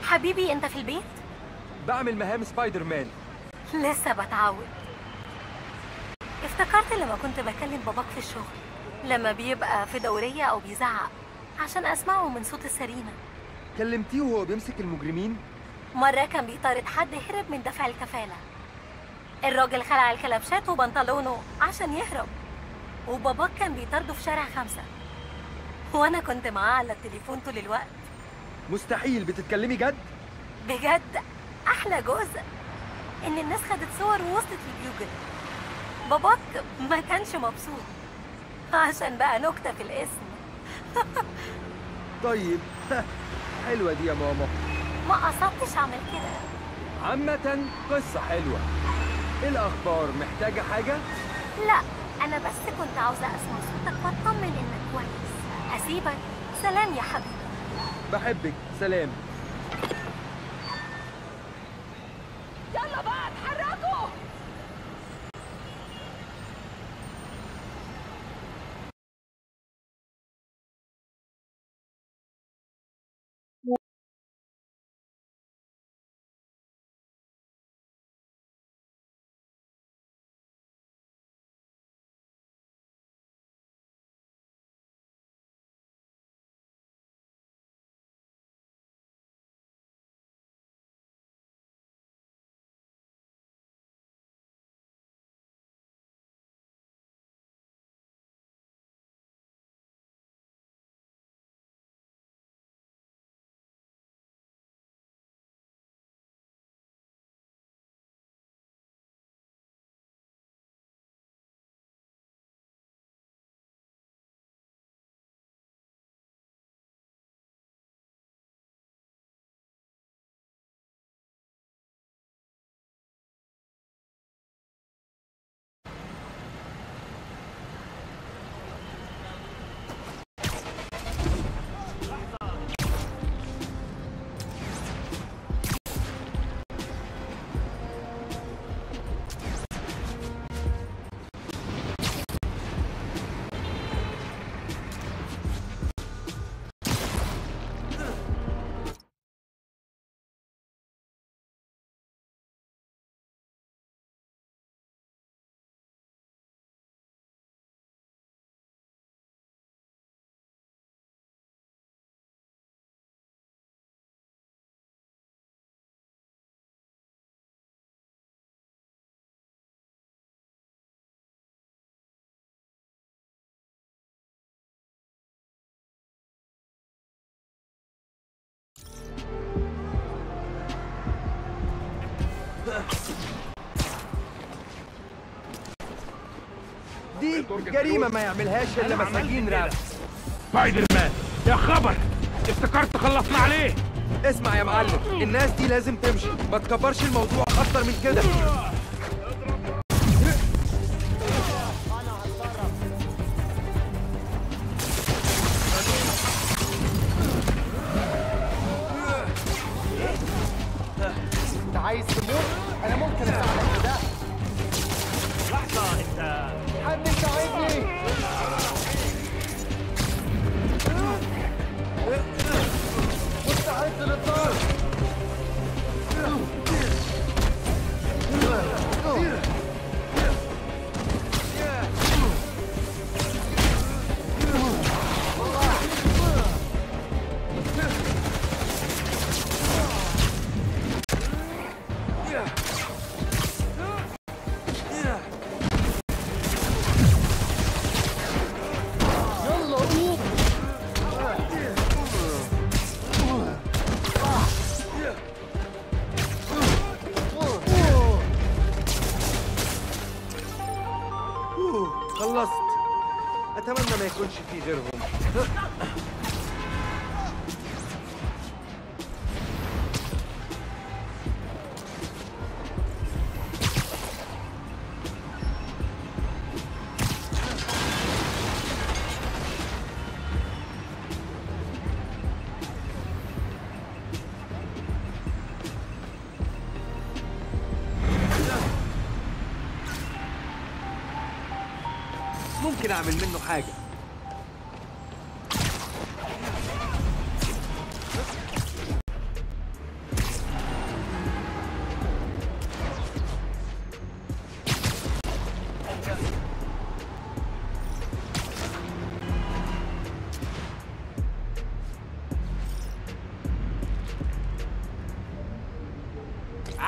حبيبي انت في البيت بعمل مهام سبايدر مان لسه بتعود افتكرت لما كنت بكلم باباك في الشغل لما بيبقى في دورية أو بيزعق عشان أسمعه من صوت السرينة كلمتيه وهو بيمسك المجرمين مرة كان بيطارد حد هرب من دفع الكفالة الراجل خلع الكلبشات وبنطلونه عشان يهرب وباباك كان بيطارده في شارع خمسة وأنا كنت معاه على التليفون طول الوقت مستحيل بتتكلمي جد بجد أحلى جزء إن الناس خدت صور ووصلت لجوجل باباك ما كانش مبسوط عشان بقى نكتة في الاسم طيب حلوة دي يا ماما ما قصدتش أعمل كده عامة قصة حلوة ايه الأخبار محتاجة حاجة؟ لا أنا بس كنت عاوزة أسمع صوتك وأطمن إنك كويس هسيبك سلام يا حبيبي بحبك سلام يلا بقى اتحركوا دي جريمة ما يعملهاش إلا مساجين راب سبايدر مان يا خبر افتكرت خلصنا عليه اسمع يا معلم الناس دي لازم تمشي ما تكبرش الموضوع أكتر من كده انت عايز تموت انا ممكن اساعدك في ده لحظة انت حد يساعدني مستعد للضرب يلا قوم أوه، خلصت أتمنى ما يكونش في غيرهم ممكن أعمل منه حاجة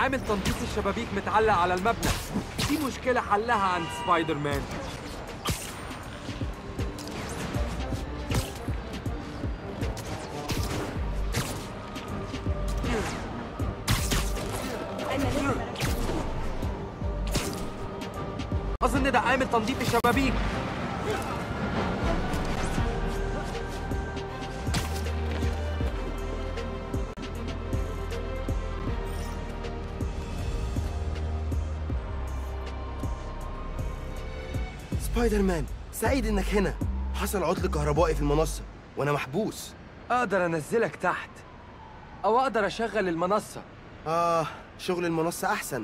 عامل تنظيف الشبابيك متعلق على المبنى دي مشكلة حلها عند سبايدر مان أظن ده عامل تنظيف الشبابيك سبايدر مان سعيد انك هنا حصل عطل كهربائي في المنصة وانا محبوس أقدر أنزلك تحت أو أقدر أشغل المنصة اه شغل المنصة احسن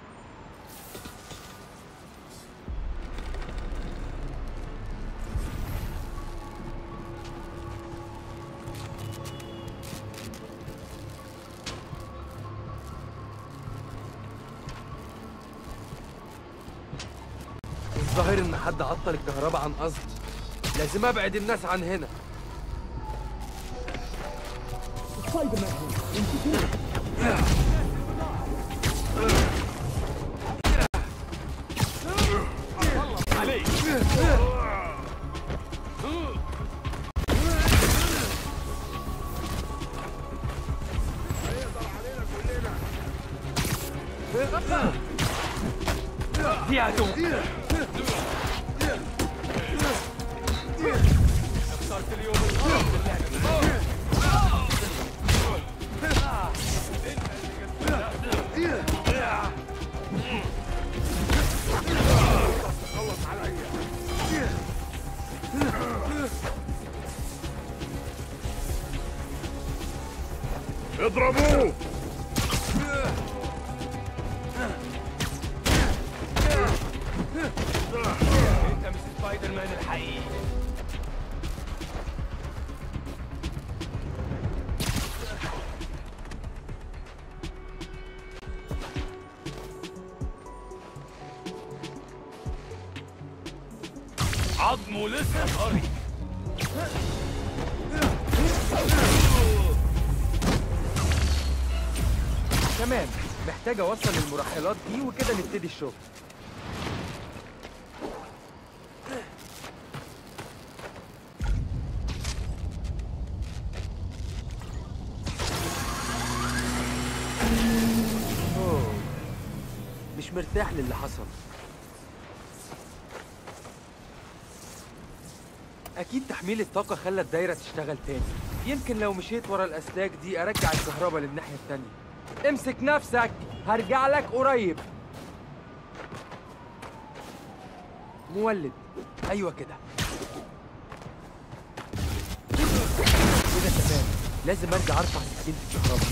الظاهر إن حد عطل الكهرباء عن قصد لازم أبعد الناس عن هنا في عدو اضربوه انت مش سبايدر مان الحقيقي عظمه لسه طري تمام محتاج أوصل المرحلات دي وكده نبتدي الشغل أوه. مش مرتاح للي حصل أكيد تحميل الطاقة خلى الدايرة تشتغل تاني يمكن لو مشيت ورا الأسلاك دي أرجع الكهرباء للناحية التانية امسك نفسك هرجع لك قريب مولد أيوة كده كده تمام لازم أرجع أرفع سكينة الكهرباء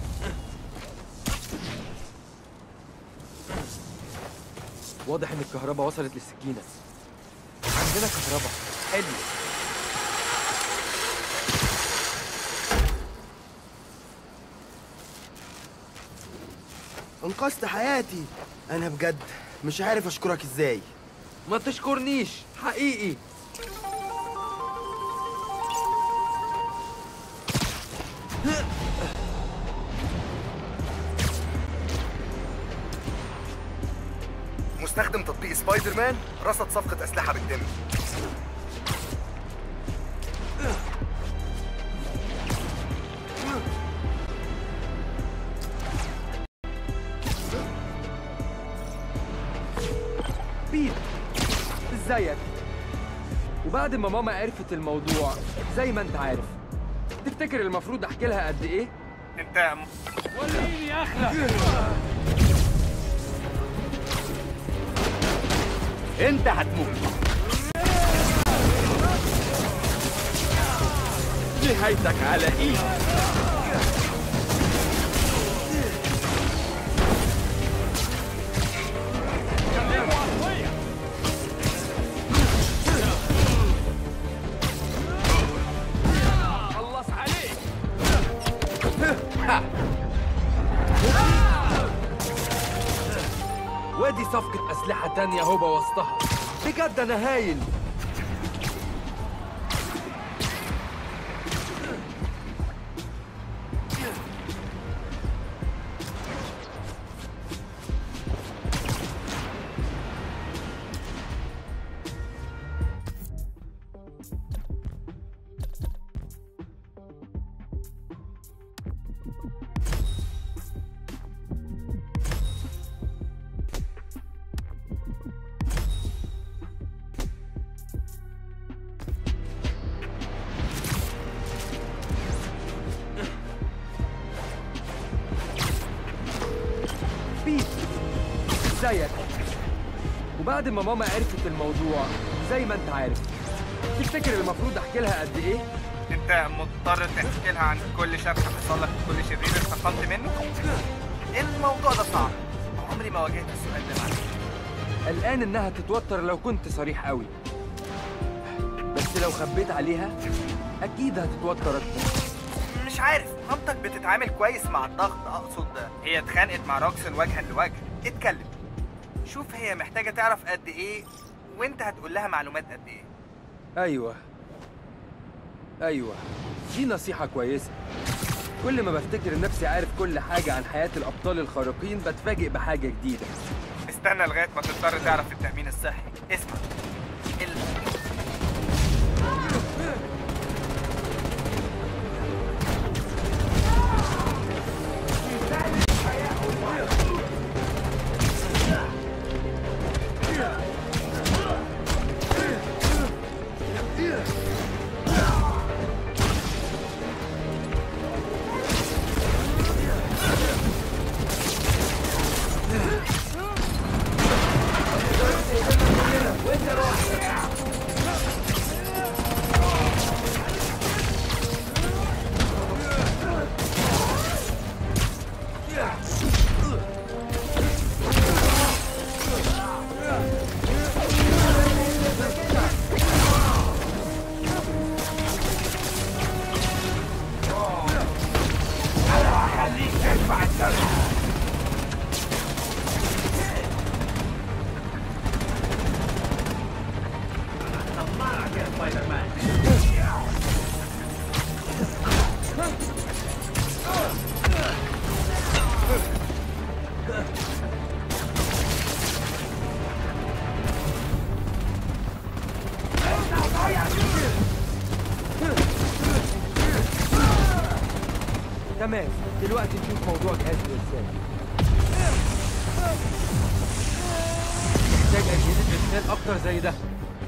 واضح إن الكهرباء وصلت للسكينة عندنا كهرباء حلو انقذت حياتي انا بجد مش عارف اشكرك ازاي ما تشكرنيش حقيقي مستخدم تطبيق سبايدر مان رصد صفقة أسلحة بالدم بيت ازيك وبعد ما ماما عرفت الموضوع زي ما انت عارف تفتكر المفروض احكي لها قد ايه أنت وريني اخلق أنت هتموت نهايتك على ايدي خلص عليك وادي صفقة أسلحة تانية هو بوظتها بجد أنا هايل ازيك وبعد ما ماما عرفت الموضوع زي ما انت عارف تفتكر المفروض احكي لها قد ايه انت مضطر تحكي لها عن كل شر حصل لك وكل شرير انتقمت منه الموضوع ده صعب عمري ما واجهت السؤال ده معاك قلقان انها تتوتر لو كنت صريح قوي بس لو خبيت عليها اكيد هتتوتر اكتر مش عارف مامتك بتتعامل كويس مع الضغط اقصد هي اتخانقت مع روكسن وجها لوجه اتكلم شوف هي محتاجة تعرف قد ايه وانت هتقول لها معلومات قد ايه ايوه ايوه دي نصيحة كويسة كل ما بفتكر نفسي عارف كل حاجة عن حياة الأبطال الخارقين بتفاجئ بحاجة جديدة استنى لغاية ما تضطر تعرف التأمين الصحي اسمع ال... تمام دلوقتي نشوف موضوع جهاز الإرسال محتاج أجهزة إرسال أكتر زي ده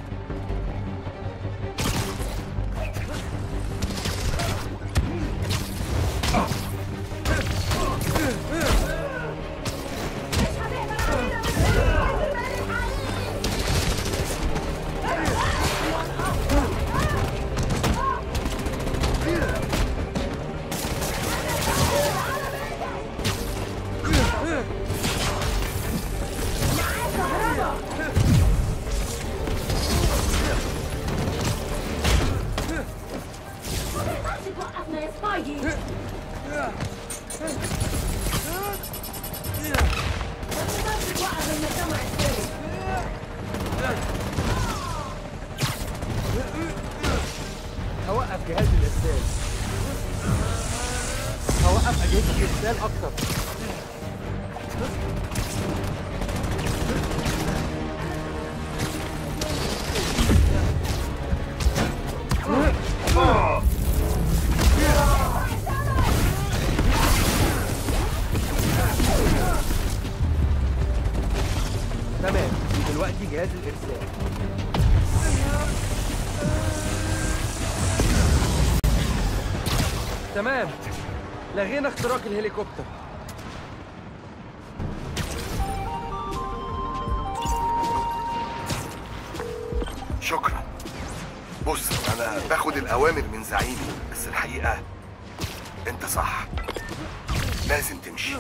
توقفنا يا سبايدي تقدرش توقف المجتمع الثاني هوقف جهاز الإرسال هوقف أجهزة الإرسال أكتر تمام دلوقتي جهاز الإرسال تمام لغينا اختراق الهليكوبتر شكرا بص انا باخد الاوامر من زعيمي بس الحقيقه انت صح لازم تمشي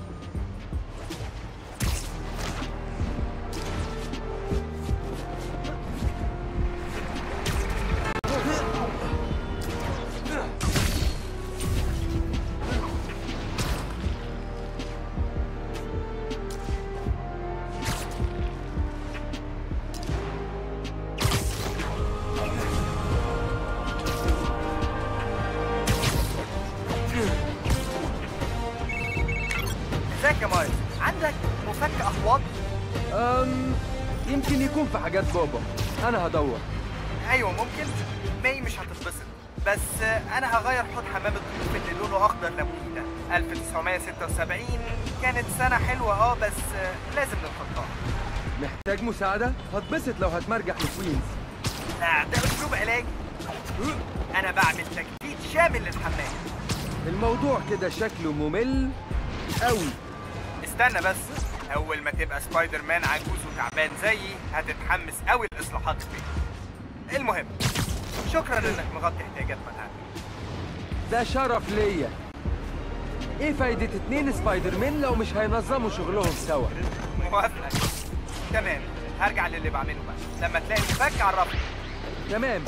ازيك يا مايلز عندك مفك احواض أم يمكن يكون في حاجات بابا أنا هدور ايوه ممكن ماي مش هتتبسط بس انا هغير حوض حمام الضيوف اللي لونه اخضر ليموني ده 1976 كانت سنه حلوه اه بس لازم نتخطاها محتاج مساعدة؟ هتبسط لو هتمرجح لكوينز لا ده اسلوب علاجي انا بعمل تجديد شامل للحمام الموضوع كده شكله ممل قوي استنى بس اول ما تبقى سبايدر مان عجوز وتعبان زيي هتتحمس قوي لاصلاحات البيت المهم شكرا انك مغطي احتياجات منهج ده شرف ليا ايه فايدة اتنين سبايدر مان لو مش هينظموا شغلهم سوا موافقك تمام هرجع للي بعمله بقى لما تلاقي المفك عرفني تمام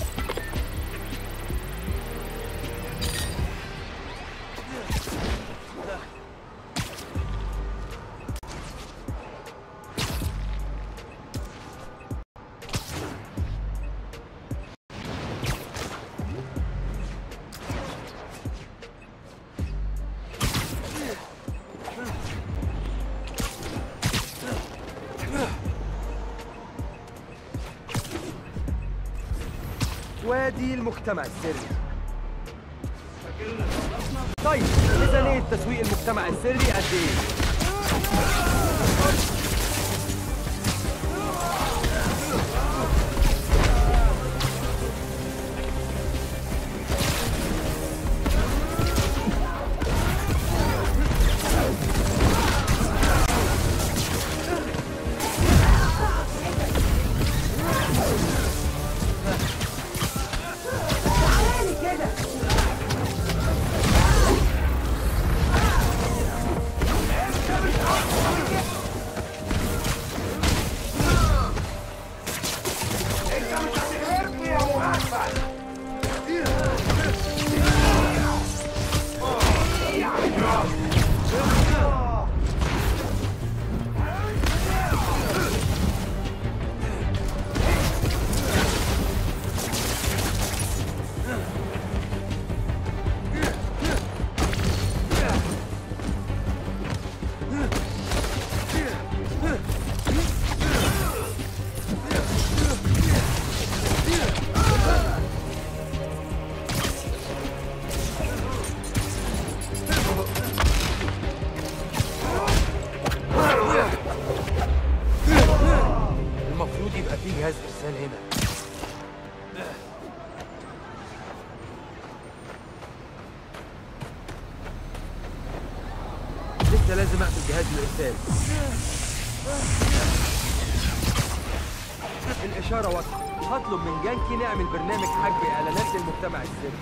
وادي المجتمع السري طيب ميزانية تسويق المجتمع السري قد ايه؟ تعالي كده المفروض يبقى في جهاز ارسال هنا لسه لازم اقفل جهاز الارسال الإشارة واضحة هطلب من جانكي نعمل برنامج حجب إعلانات للمجتمع السري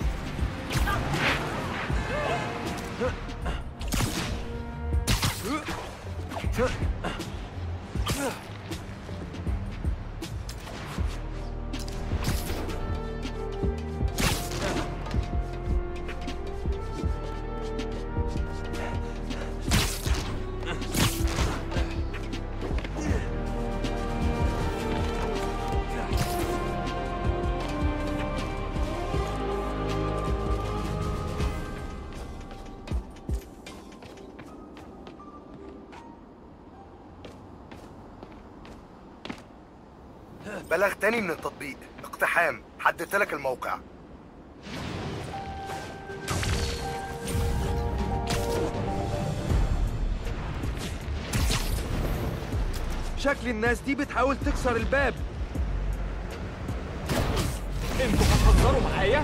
بلاغ تاني من التطبيق اقتحام حددت لك الموقع شكل الناس دي بتحاول تكسر الباب انتوا هتهزروا معايا؟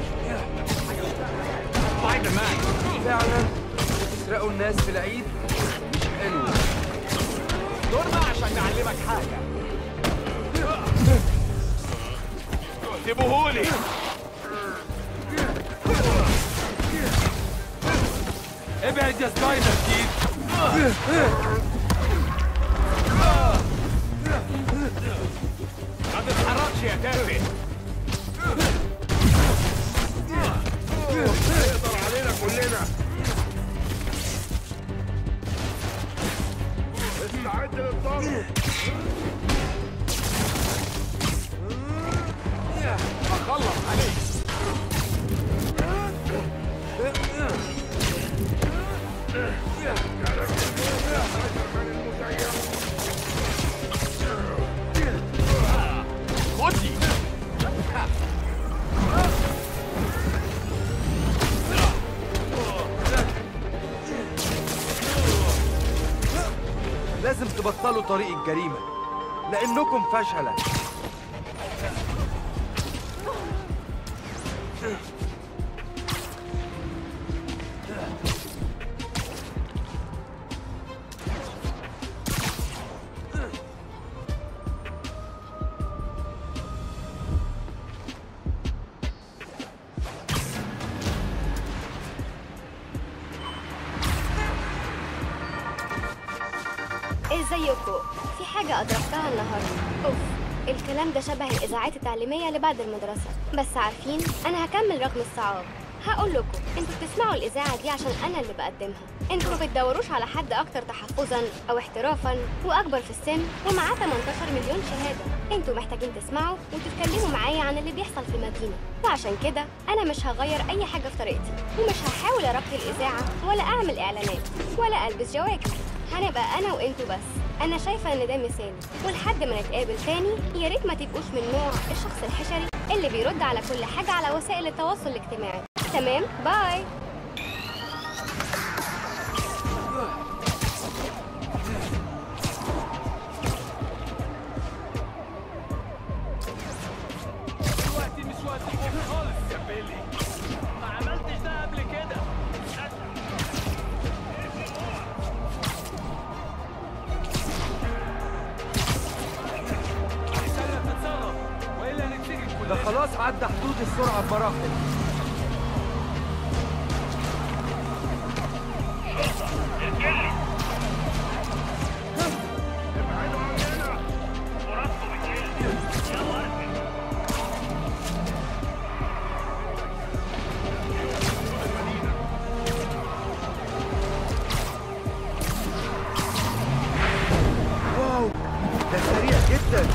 سبايدر مان فعلا تسرقوا الناس في العيد مش حلو دورنا عشان نعلمك حاجة سيبوهولي ابعد يا سبايدر كيد ما تتحركش يا تافه يقدر علينا كلنا استعد للضرب هخلص عليك خدي لازم تبطلوا طريق الجريمة لأنكم فشلة ازيكم في حاجة أدركتها النهاردة أوف الكلام ده شبه الإذاعات التعليمية اللي بعد المدرسة بس عارفين أنا هكمل رغم الصعاب هقول لكم انتوا بتسمعوا الإذاعة دي عشان أنا اللي بقدمها انتوا ما بتدوروش على حد أكتر تحفظا أو احترافا وأكبر في السن ومعاه 18 مليون شهادة انتوا محتاجين تسمعوا وتتكلموا معايا عن اللي بيحصل في المدينة وعشان كده أنا مش هغير أي حاجة في طريقتي ومش هحاول أرقي الإذاعة ولا أعمل إعلانات ولا ألبس جواكت هنبقى انا وانتوا بس انا شايفه ان ده مثالي ولحد ما نتقابل تاني يا ريت ما تبقوش من نوع الشخص الحشري اللي بيرد على كل حاجه على وسائل التواصل الاجتماعي تمام باي دلوقتي مش وقت الجيم خالص يا بيلي ما عملتش ده قبل كده استنى تتصرف والا نتسجن ده كلنا خلاص عدى حدود السرعة بمراحل واو ده سريع جدا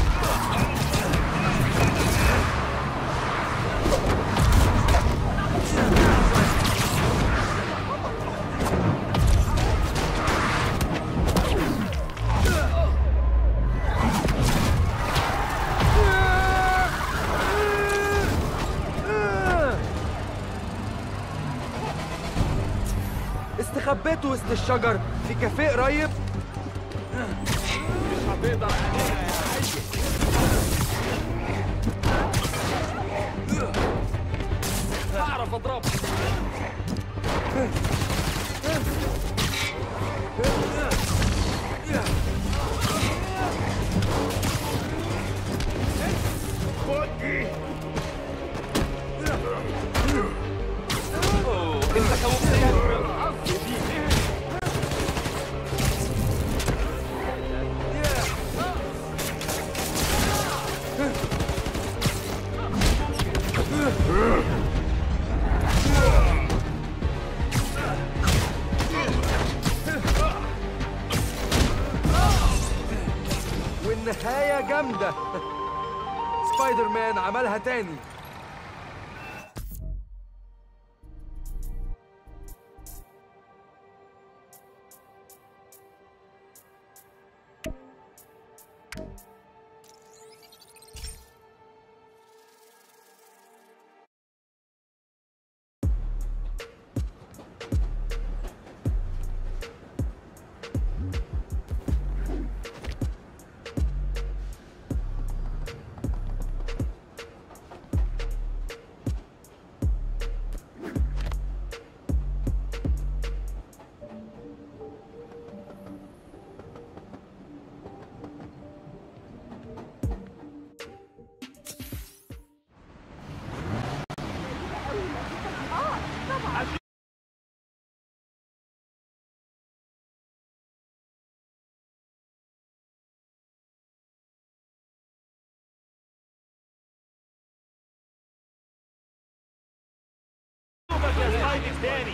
استخبيت وسط الشجر في كافيه قريب مش هتقدر علينا يا عيل هعرف اضربك انت خوفتني بالحظ دي والنهاية جامدة سبايدر مان عملها تاني يا سبايدي تاني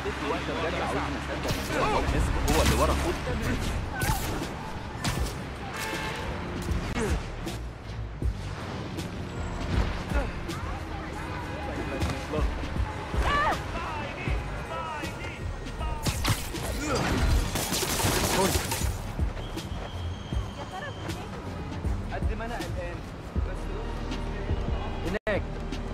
هو اللي ورا خد قد ما انا قلقان بس هناك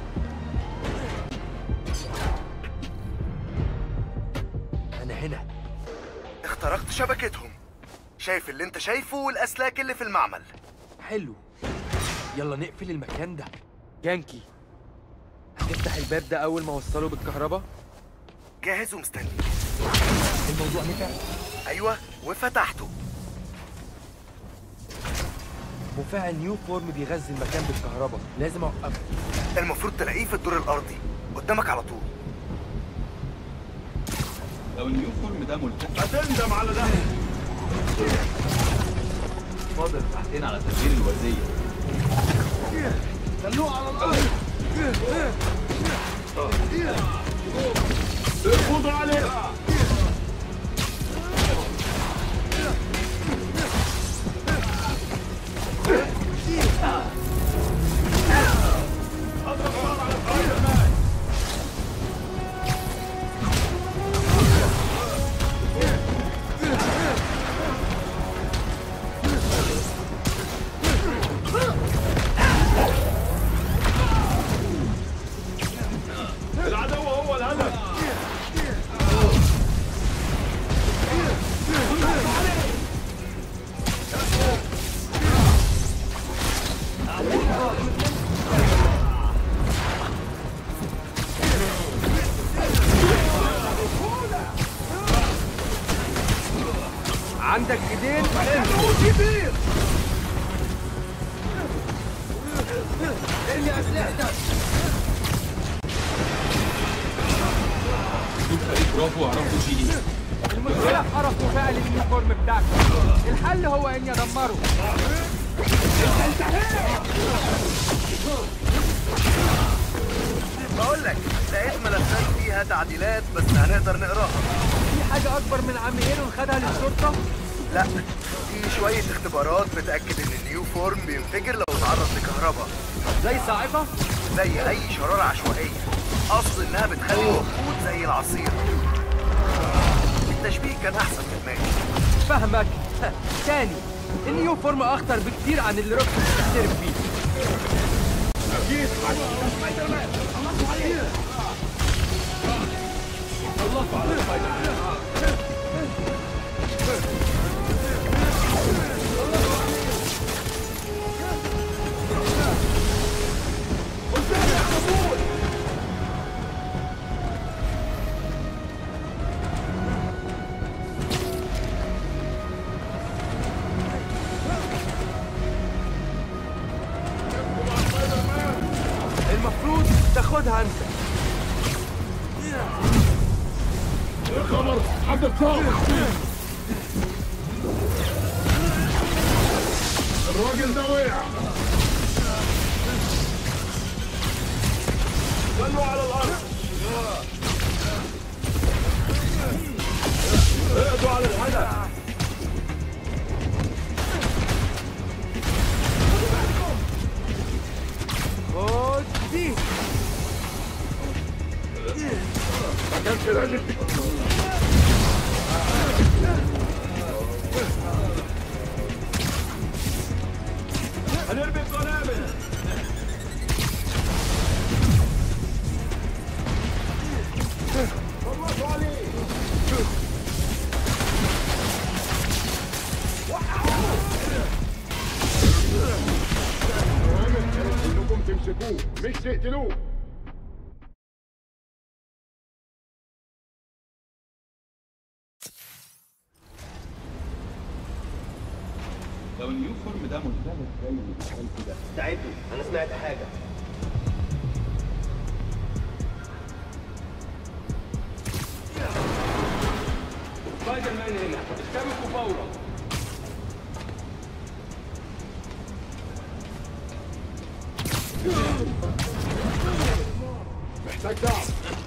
انا هنا اخترقت شبكتهم شايف اللي انت شايفه والاسلاك اللي في المعمل حلو يلا نقفل المكان ده يانكي هتفتح الباب ده اول ما اوصله بالكهرباء جاهز ومستني الموضوع نفع ايوه وفتحته مفاعل نيو فورم بيغذي المكان بالكهرباء لازم اوقفه المفروض تلاقيه في الدور الارضي قدامك على طول لو النيو فورم ده ملتف هتندم على ده فاضل ساعتين على تغيير الوزية خلوه على الارض اقبضوا عليه العدو هو الهدف عندك ايدين ارمي اسلحتك برافو عرفتوا شيء المشكلة في قرف وفعل اليونيفورم بتاعك الحل هو اني ادمره بقول لك لقيت ملفات فيها تعديلات بس هنقدر نقراها في حاجة اكبر من عم ايرون خدها للشرطة لا في شوية اختبارات بتأكد إن النيو فورم بينفجر لو اتعرض لكهرباء زي صاعقة زي أي شرارة عشوائية أقصد إنها بتخلي الوقود زي العصير التشبيه كان أحسن في دماغي فاهمك تاني النيو فورم اخطر بكتير عن اللي روكسي بتحترف فيه اكيد سبايدر مان خلصوا عليه خلصوا على سبايدر مان قدامي على طول المفروض تاخدها انت يا خبر حد اتصاب الراجل ده وقع خلوه على الارض اقضوا على الهدف خد دي ما كانش لازم هنرمي القنابل خلصوا عليه المهم كانت انكم تمسكوه مش تقتلوه لو النيو فورم ده منتهى زي اللي بيتقال كده استعدوا انا سمعت حاجه سبايدر مان هنا اشتبكوا فورا محتاج دعم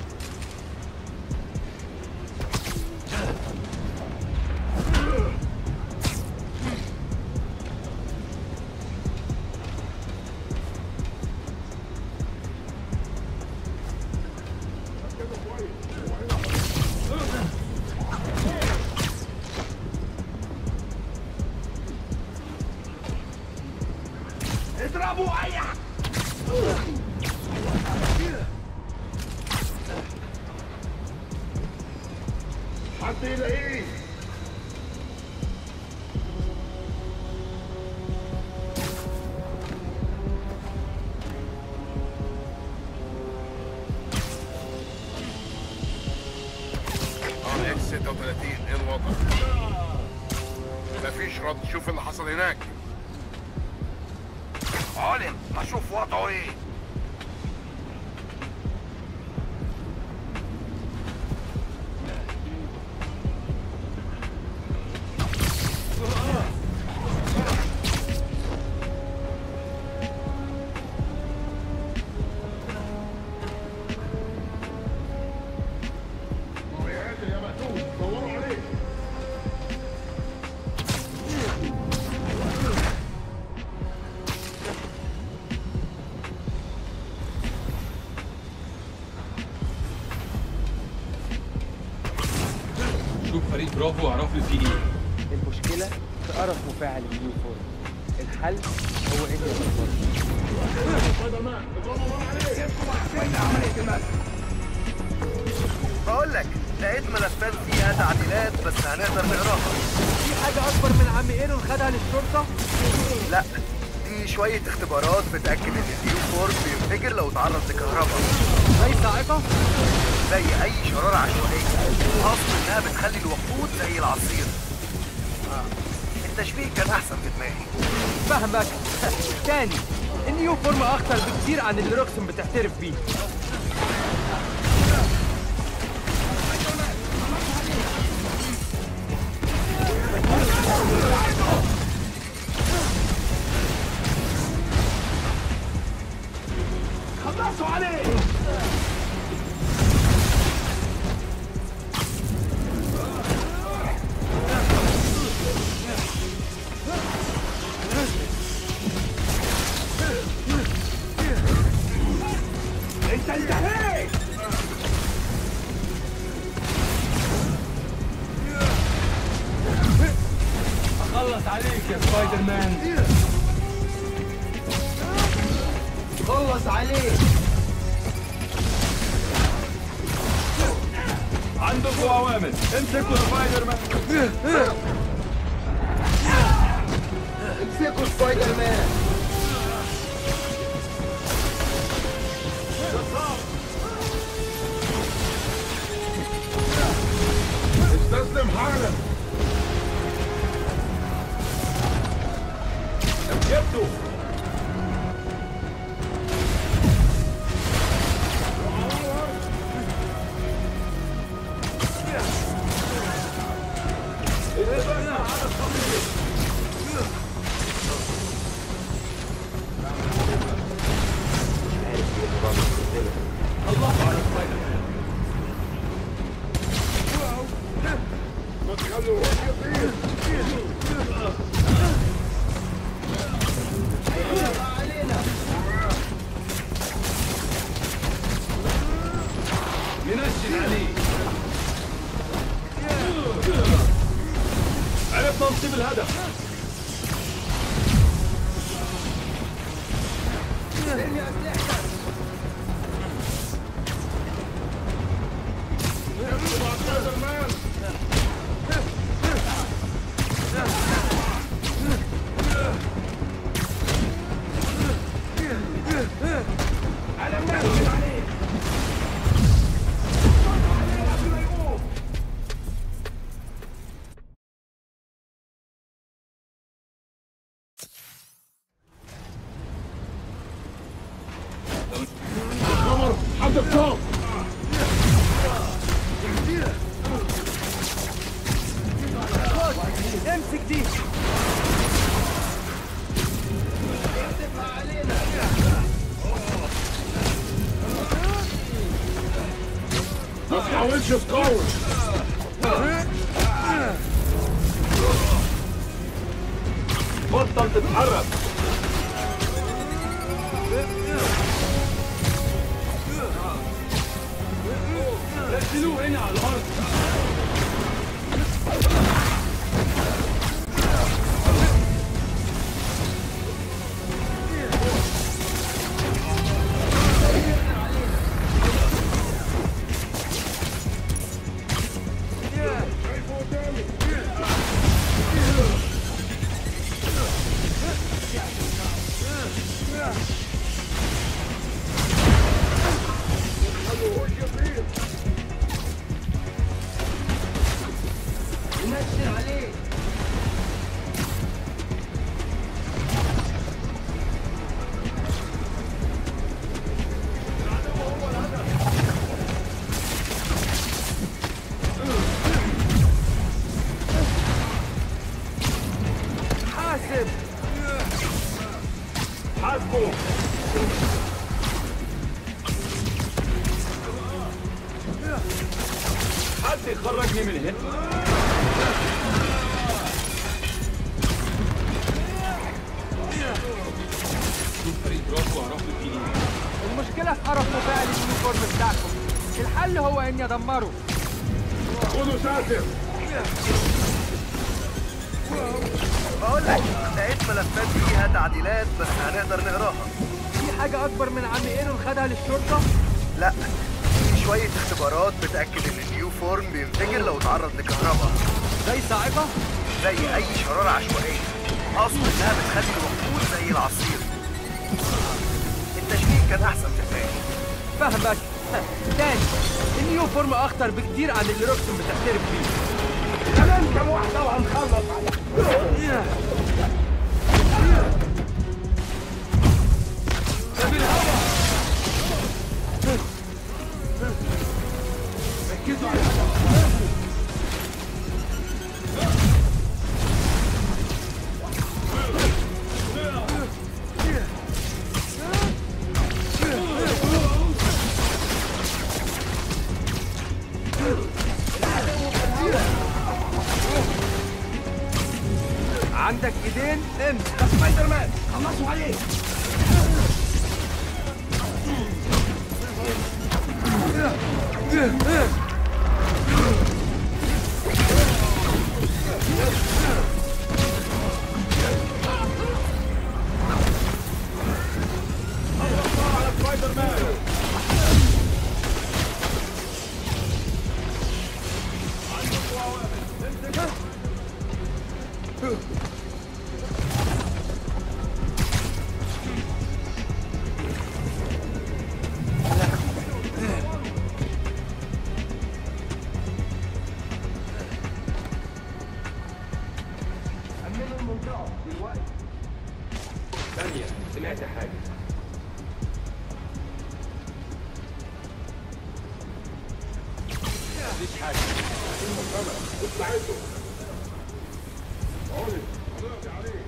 اضربوا اي حد يلاقيه اه اكس 36 ايه الوضع؟ مفيش رد شوف اللي حصل هناك عالم اشوف وضعه ايه برافو اعرفوا في ايه المشكلة في قرف مفاعل النيو فورم الحل هو اني ادمره بقول لك لقيت ملفات فيها تعديلات بس هنقدر نقراها في حاجة أكبر من عم ايرون خدها للشرطة؟ لا دي شوية اختبارات بتأكد إن النيو فورم بينفجر لو اتعرض لكهرباء زي صاعقة؟ زي أي شرارة عشوائية أصل إنها بتخلي الوقود زي العصير آه. التشبيه كان أحسن في دماغي فاهمك تاني النيو فورم اخطر بكتير عن اللي روكسون بتعترف بيه خلصوا عليه انت انتهيت اخلص عليك يا سبايدر مان خلص عليه عندكم اوامر امسكوا سبايدر مان امسكوا سبايدر مان استسلم حالا جبته ما تخلوهوش يطير منشن عليه عرفنا نصيب الهدف قمر حدف توم امسك دي ما تحاولش تقاوم بطل تتحرك نزلوه هنا على الارض حاسب حاسبه حد يخرجني من هنا فريق برافو اعرفوا في ايه المشكلة في قرف مفاعل اليونيفورم بتاعكم الحل هو اني ادمره خدوا ساتر بقول لك لقيت ملفات فيها تعديلات بس هنقدر نقراها في حاجة أكبر من عم ايرون خدها للشرطة؟ لا في شوية اختبارات بتأكد إن النيو فورم بينفجر لو اتعرض لكهرباء زي صاعقة؟ زي أي شرارة عشوائية أقصد إنها بتخلي الوقود زي العصير التشبيه كان أحسن في الباقي فاهمك ها، تاني النيو فورم أخطر بكتير عن اللي روكسون بتعترف بيه كمان كم واحدة وهنخلص عندك ايدين امسك سبايدر مان خلصوا عليه أمنوا المنطقة دلوقتي ثانية سمعت حاجة مفيش حاجة المكرمة اطلعتوا عوني خلاص عليه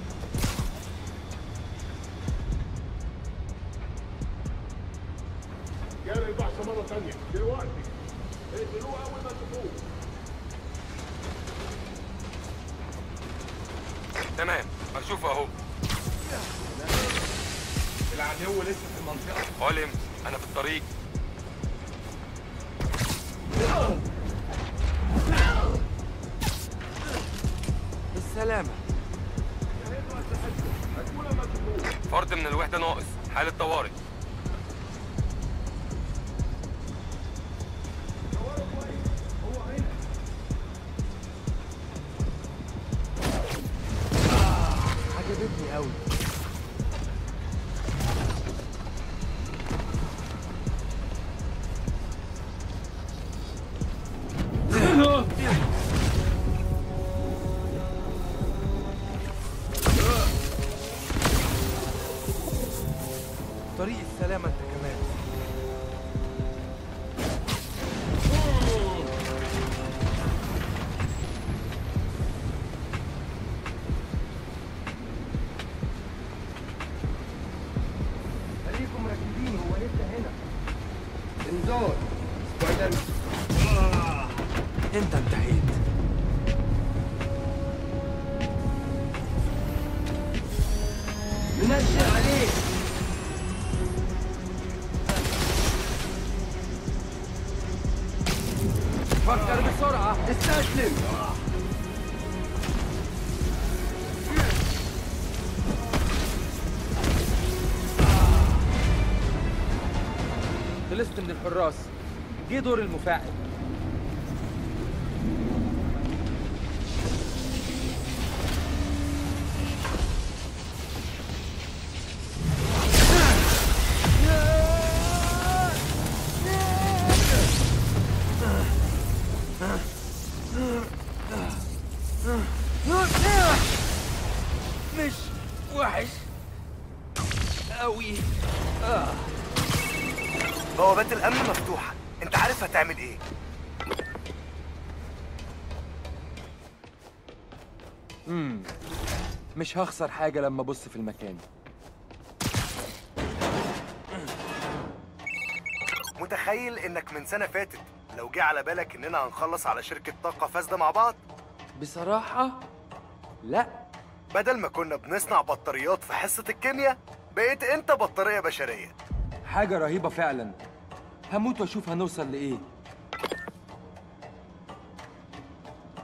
جاري البحث مرة تانية دلوقتي اقتلوه أول ما تشوفوه تمام هشوفه اهو العدو لسه في المنطقة علم انا في الطريق بالسلامة فرد من الوحدة ناقص حالة طوارئ عجبتني قوي طريق السلامة انت كمان خليكم راكبين هو لسه هنا انذار سبايدر انت انتهيت منزل عليه فكر بسرعة استسلم خلصت من الحراس جه دور المفاعل مش وحش قوي آه. بوابات الأمن مفتوحة أنت عارف هتعمل إيه امم مش هخسر حاجة لما ابص في المكان متخيل إنك من سنة فاتت لو جه على بالك إننا هنخلص على شركة طاقة فاسدة مع بعض بصراحة لا بدل ما كنا بنصنع بطاريات في حصة الكيمياء بقيت أنت بطارية بشرية حاجة رهيبة فعلا هموت واشوف هنوصل لإيه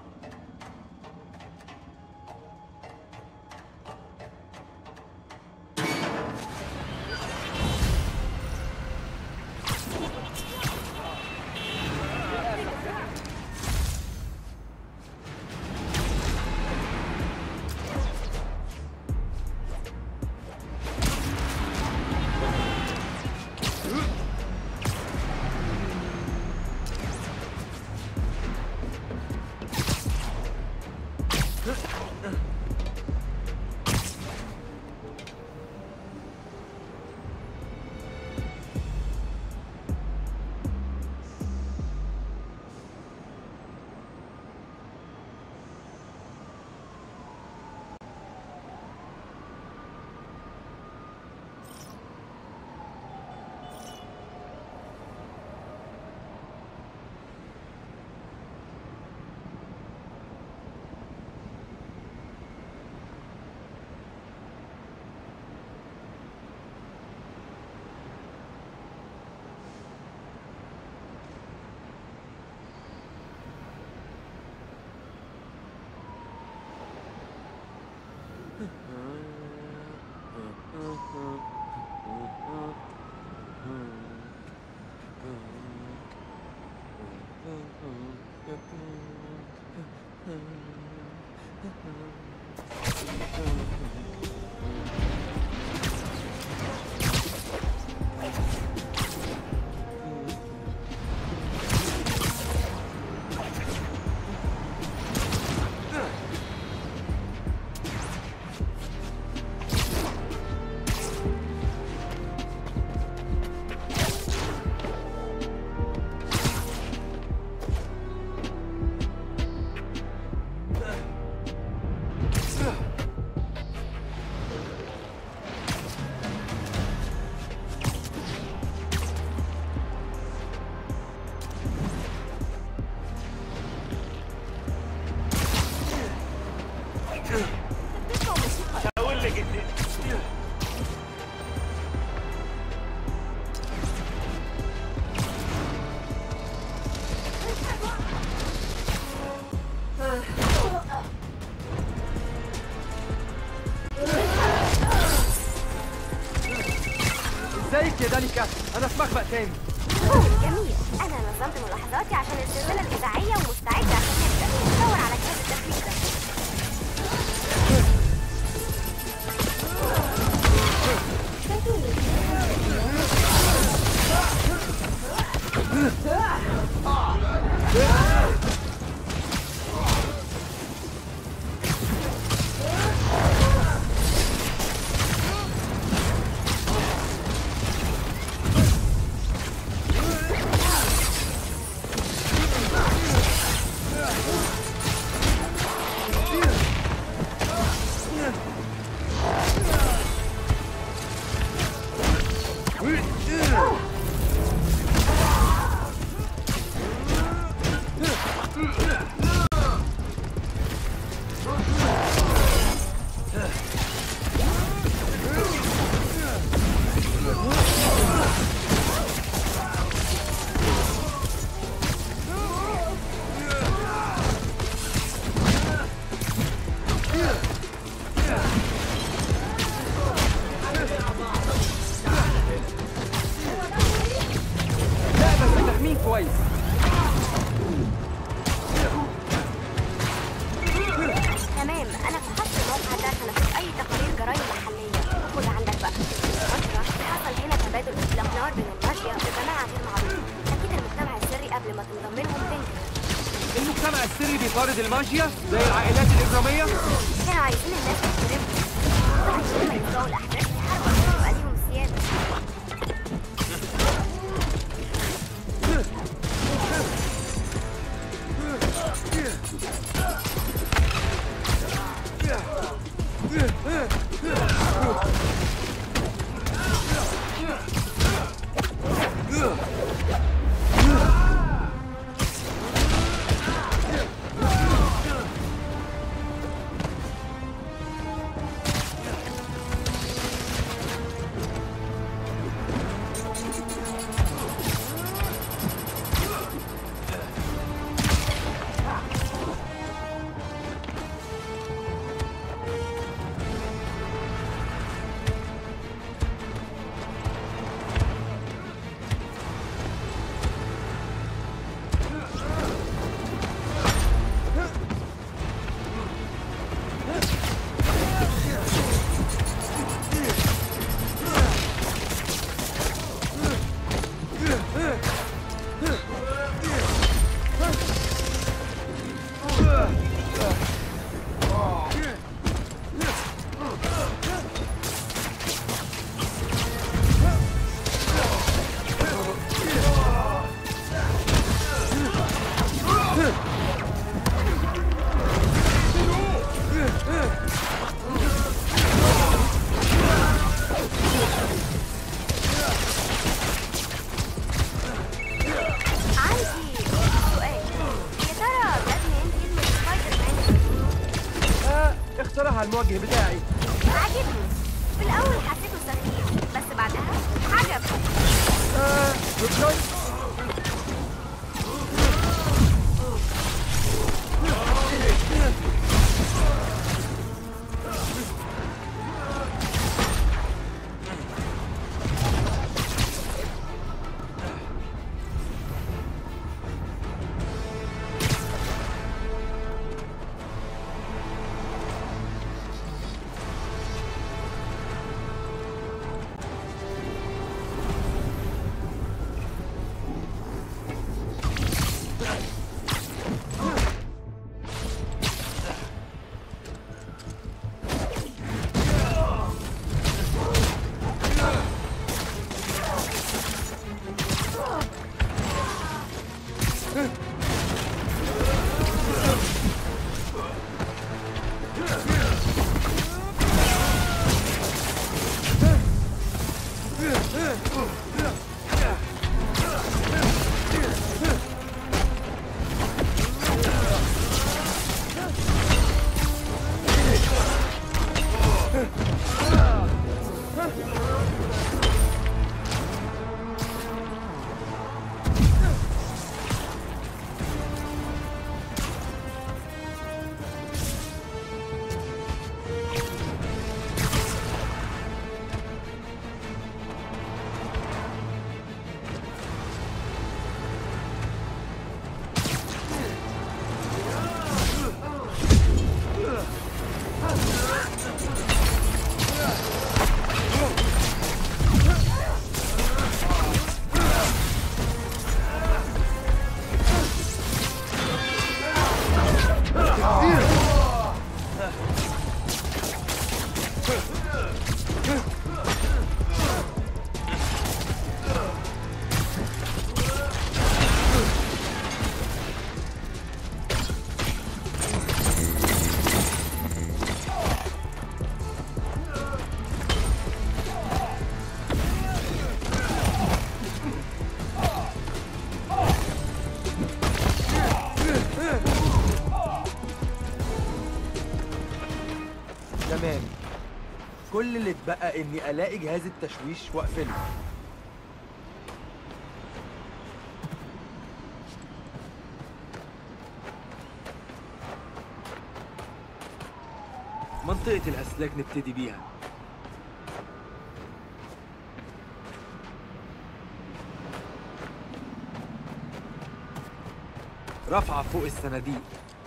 هقول لك الدنيا ازيك يا دانيكا انا في مخبأ تاني جميل انا نظمت ملاحظاتي عشان السلسله الاذاعيه ومستعده عشان نبدا ندور على جهاز التخليد ده لا بس تخمين كويس تمام انا فحصت الموقع ده عشان اشوف اي تقارير جرائم محليه خد عندك بقى فتره حصل هنا تبادل اطلاق نار بين المافيا وجماعه غير معروفه اكيد المجتمع السري قبل ما تنضم لهم تنكر المجتمع السري بيطارد المافيا زي العائلات الإجرامية كانوا عايزين الناس تحترمهم عشان لما يبداوا الاحداث يحاربوا عشان يبقى ليهم السياده كل اللي اتبقى اني الاقي جهاز التشويش واقفله منطقة الأسلاك نبتدي بيها رفعة فوق الصناديق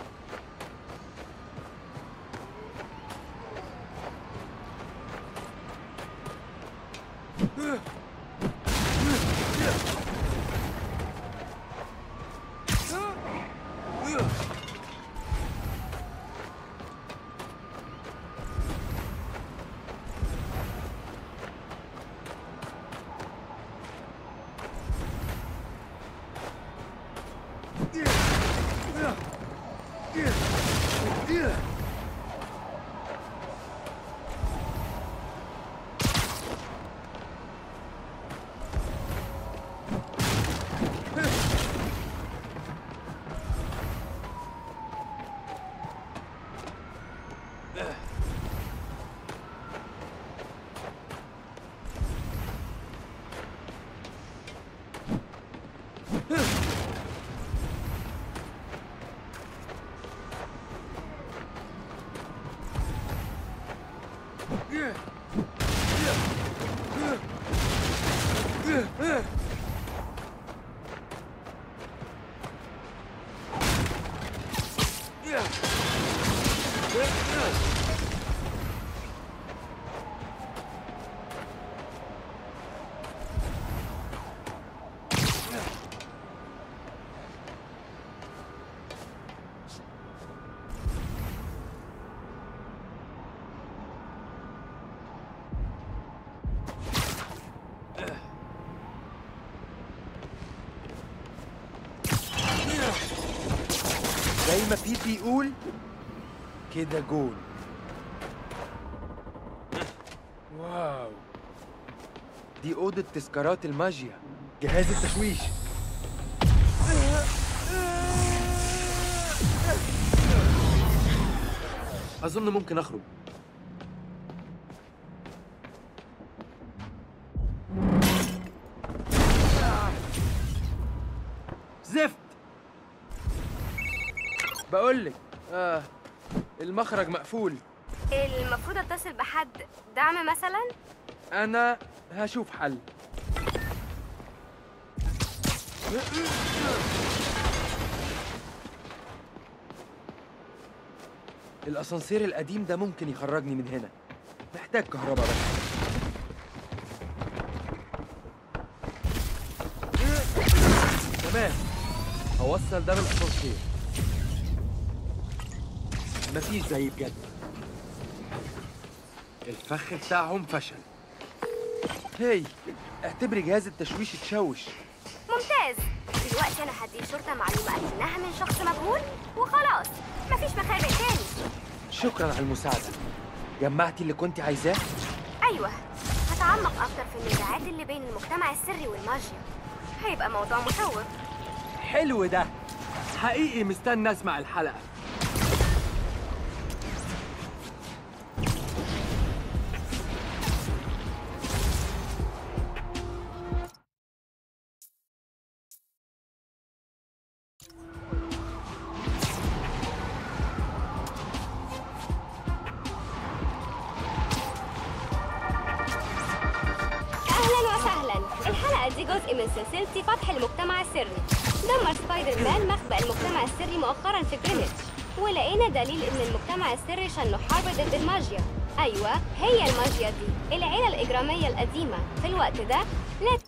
زي ما بيتي يقول كده جول واو دي أوضة تذكارات الماجيا جهاز التشويش أظن ممكن أخرج زفت بقولك آه المخرج مقفول المفروض اتصل بحد دعم مثلا أنا هشوف حل الأسانسير القديم ده ممكن يخرجني من هنا محتاج كهرباء بس تمام هوصل ده بالأسانسير مفيش زي بجد الفخ بتاعهم فشل هي اعتبري جهاز التشويش اتشوش ممتاز دلوقتي انا هدي الشرطه معلومه اكنها من شخص مجهول وخلاص مفيش مخابئ تاني شكرا على المساعدة جمعتي اللي كنت عايزاه ايوه هتعمق اكتر في النزاعات اللي بين المجتمع السري والماجيا هيبقى موضوع مشوق حلو ده حقيقي مستني اسمع الحلقة اهلا وسهلا الحلقه دي جزء من سلسلتي فتح المجتمع السري دمر سبايدر مان مخبأ المجتمع السري مؤخرا في جرينتش ولقينا دليل ان المجتمع السري شنوا حرب ضد الماجيا ايوه هي الماجيا دي العيله الاجراميه القديمه في الوقت ده لا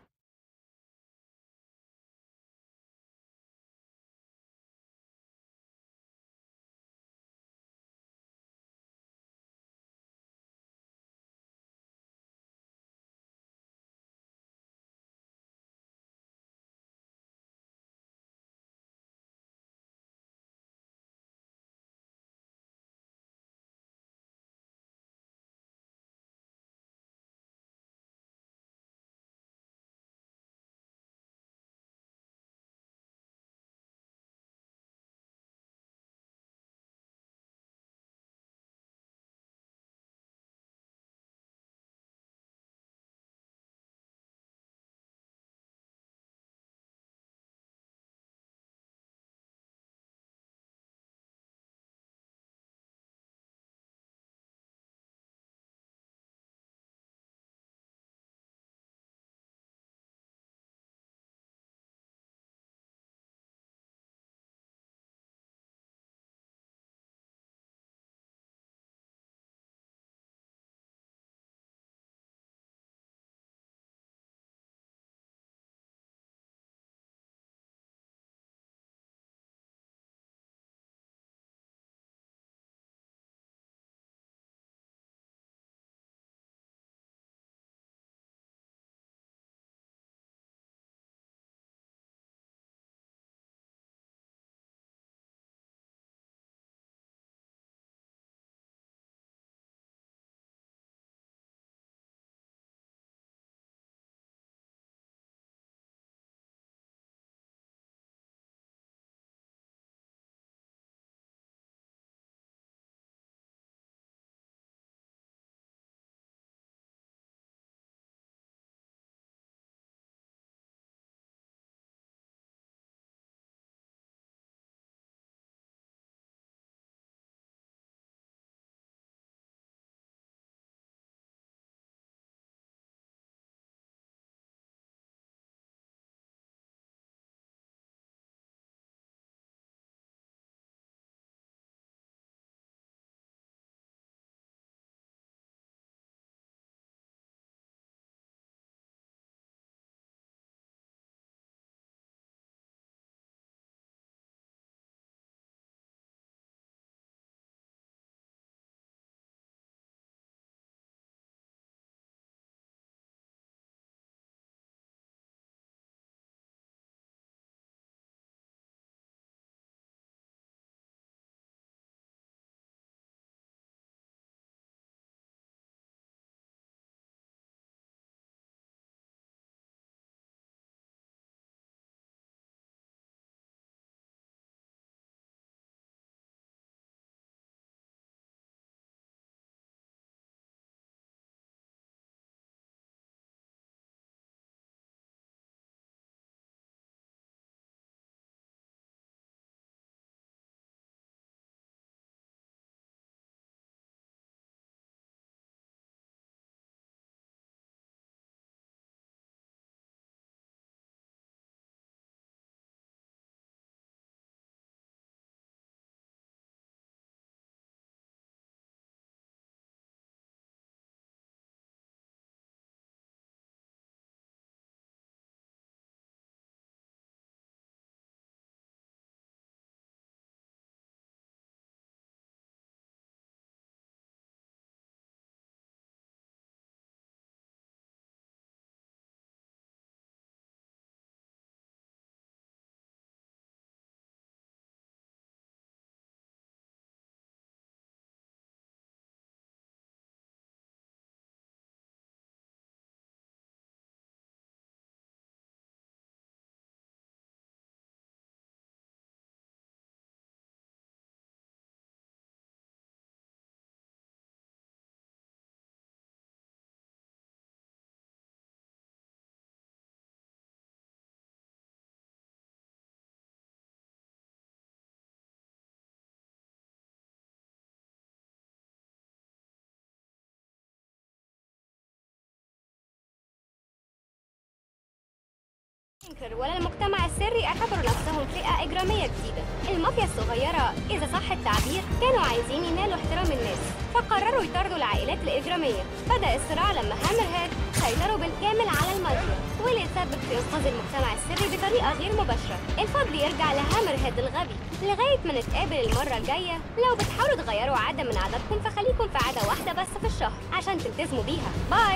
تنكر ولا المجتمع السري اعتبروا نفسهم فئة إجرامية جديدة المافيا الصغيرة إذا صح التعبير كانوا عايزين ينالوا احترام الناس فقرروا يطاردوا العائلات الإجرامية بدأ الصراع لما هامر هيد سيطروا بالكامل على المافيا واللي تسبب في إنقاذ المجتمع السري بطريقة غير مباشرة الفضل يرجع لهامر هيد الغبي لغاية ما نتقابل المرة الجاية لو بتحاولوا تغيروا عادة من عاداتكم فخليكم في عادة واحدة بس في الشهر عشان تلتزموا بيها باي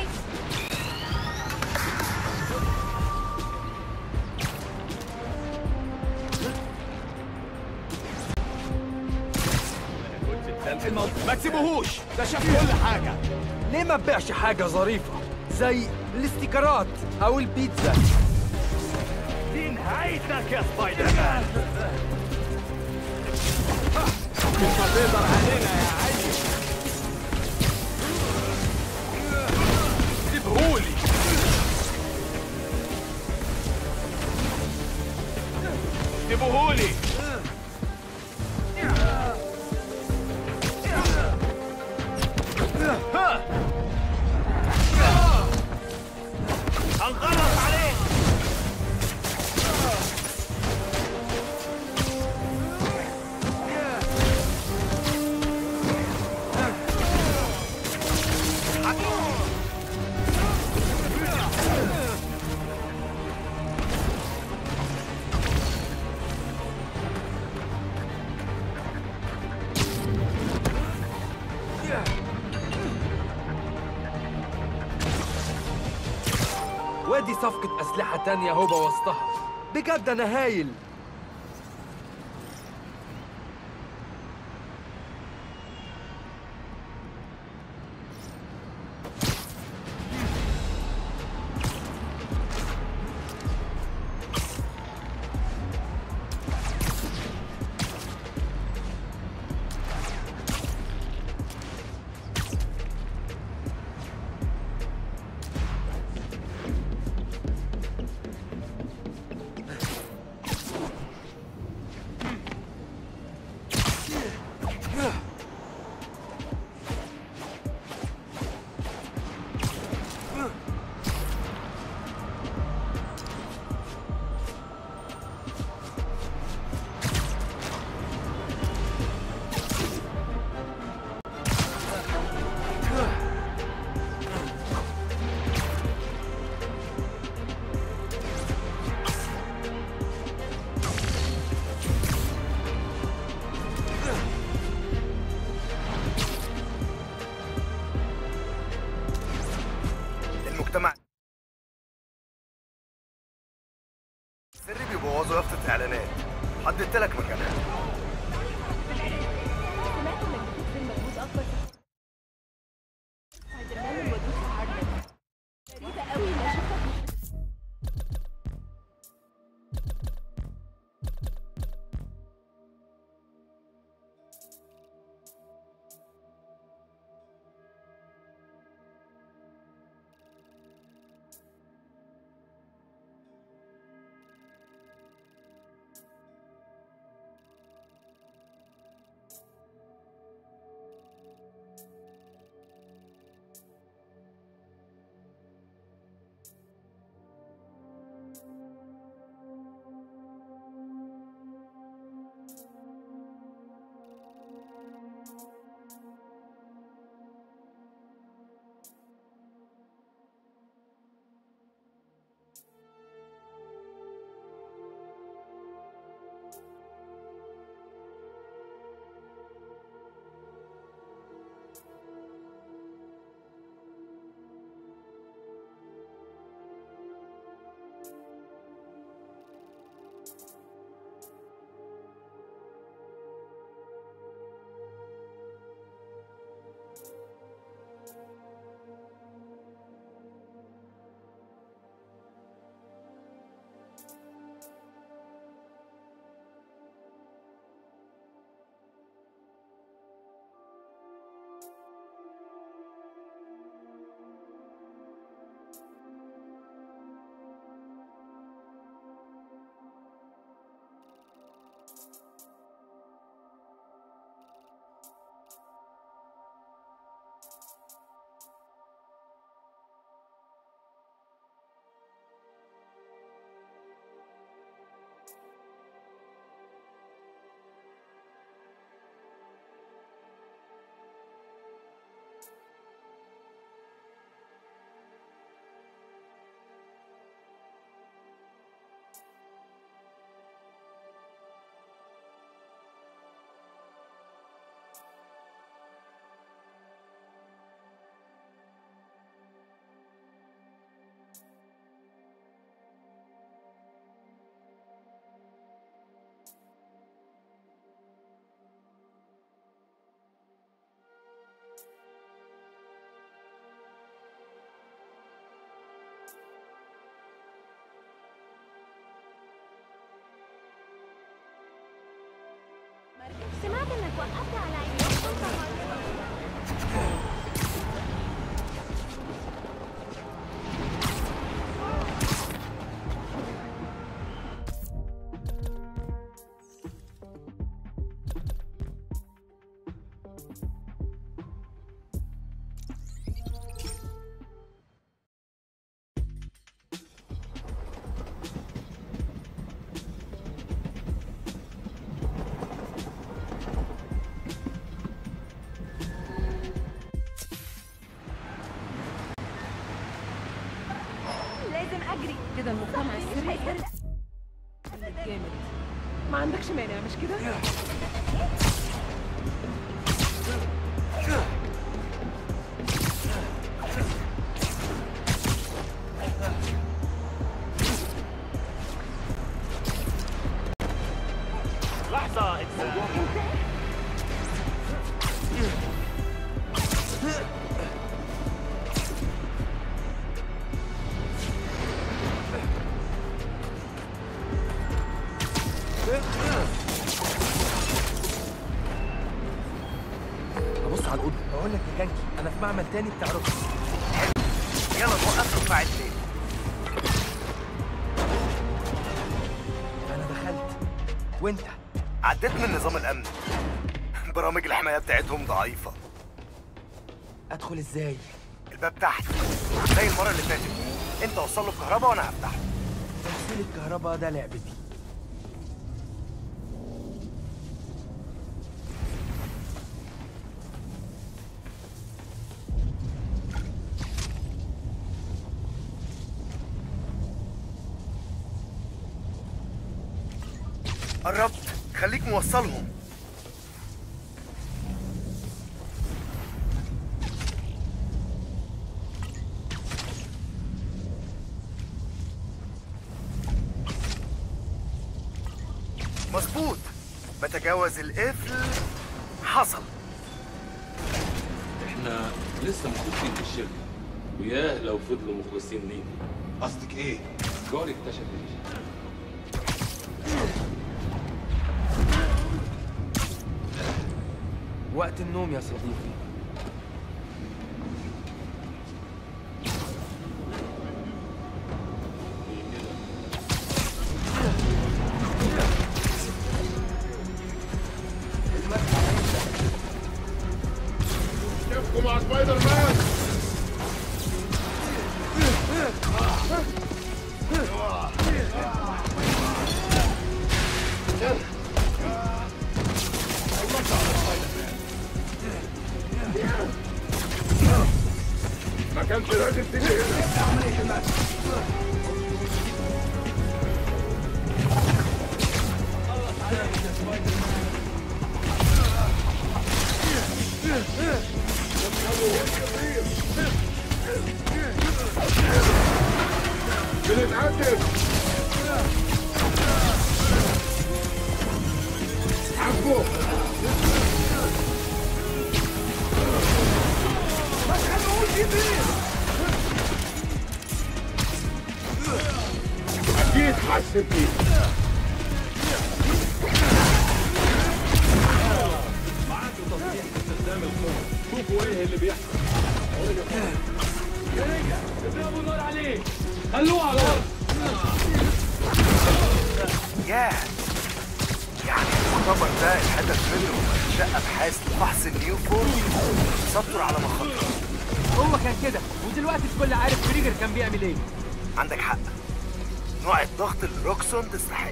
ما تسيبوهوش ده شاف كل حاجة ليه ما تبيعش حاجة ظريفة زي الاستيكرات أو البيتزا دي نهايتك يا سبايدر مان مش هتقدر علينا يا عيل سيبهولي سيبهولي هنخلص عليك وادي صفقة أسلحة تانية هو بوظتها بجد أنا هايل المجتمع سري بيبوظوا يافطة اعلانات حددت لك مكانها وقفت على عيني لازم اجري كده المجتمع السري هيصدق جامد ما عندكش مانع مش كده لحظة ابص على الاوضه بقول لك يا كانكي انا في معمل تاني بتاع رخص يلا نوقف رفع الليل انا دخلت وانت عديت من نظام الامن برامج الحمايه بتاعتهم ضعيفه ادخل ازاي الباب تحت زي المره اللي فاتت انت وصل له الكهرباء وانا هفتحه توصيل الكهرباء ده لعبتي قربت خليك موصلهم مظبوط بتجاوز القفل حصل احنا لسه مخلصين في الشركة وياه لو فضلوا مخلصين لينا قصدك ايه؟ جاري اكتشف الشيء وقت النوم يا صديقي كيفكم مع سبايدر مان ما كانش لازم تيجي هنا بنتعدل حبه ما تخلوش يطير اكيد حسيت بيه معاكم تصريح باستخدام القوة شوفوا ايه اللي بيحصل اضربوا النار عليه خلوه على الارض ياه يعني المؤتمر ده الهدف منه انشاء ابحاث لفحص النيو فورم والتستر على مخاطره هو كان كده ودلوقتي الكل عارف كريجر كان بيعمل ايه عندك حق نوع الضغط اللي روكسون تستحق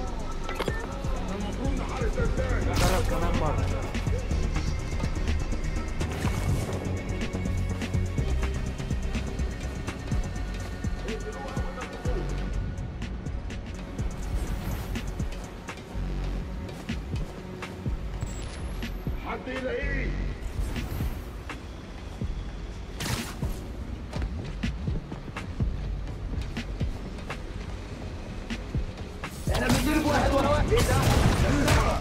جرب كمان مرة حد يلاقيه احنا بنضرب واحد ورا واحد ايه ده؟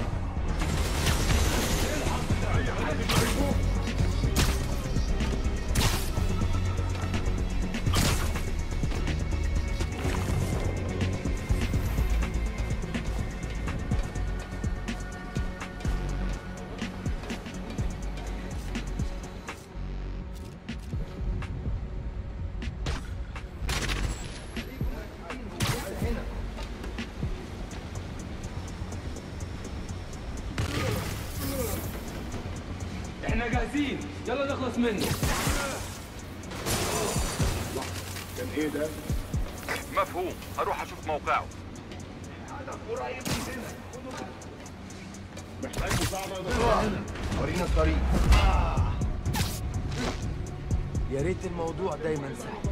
احنا جاهزين يلا نخلص منه كان ايه ده؟ مفهوم هروح اشوف موقعه قريب من هنا محتاج مساعدة يا دكتور ورينا الطريق يا ريت الموضوع دايما سهل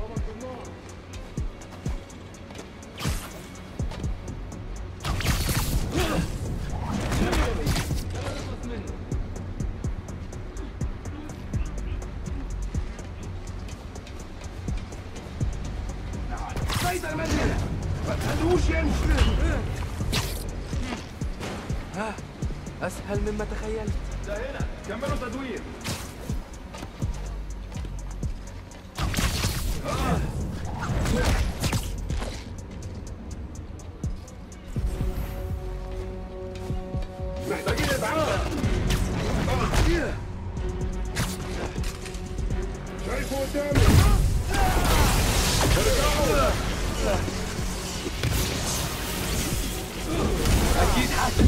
سبايدر مان هنا ما تخلوش يمشي ها اسهل مما تخيلت ده هنا كملوا تدوير محتاجين اسعاف شايفه قدامي ارجعوا اكيد حسن